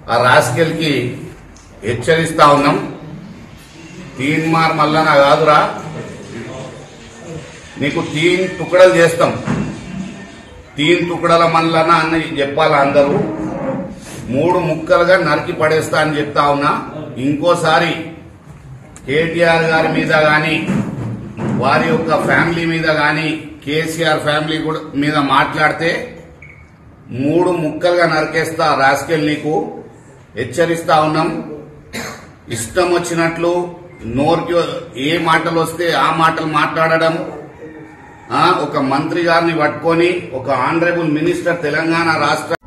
ఆ రాస్కెల్కి హెచ్చరిస్తా ఉన్నాం తీన్మార్ మల్లన కాదురా నీకు తీన్ టుకడలు చేస్తాం తీన్ టుకడల మల్లన అని చెప్పాలా అందరూ మూడు ముక్కలుగా నరికి పడేస్తా అని చెప్తా ఉన్నా ఇంకోసారి కేటీఆర్ గారి మీద గాని వారి యొక్క ఫ్యామిలీ మీద గాని కేసీఆర్ ఫ్యామిలీ కూడా మీద మాట్లాడితే మూడు ముక్కలుగా నరికేస్తా రాస్కెల్ నీకు హెచ్చరిస్తా ఉన్నాం ఇష్టం వచ్చినట్లు నోరుకి ఏ మాటలు వస్తే ఆ మాటలు మాట్లాడడం ఆ, ఒక మంత్రి గారిని పట్టుకొని ఒక ఆనరబుల్ మినిస్టర్ తెలంగాణ రాష్ట్ర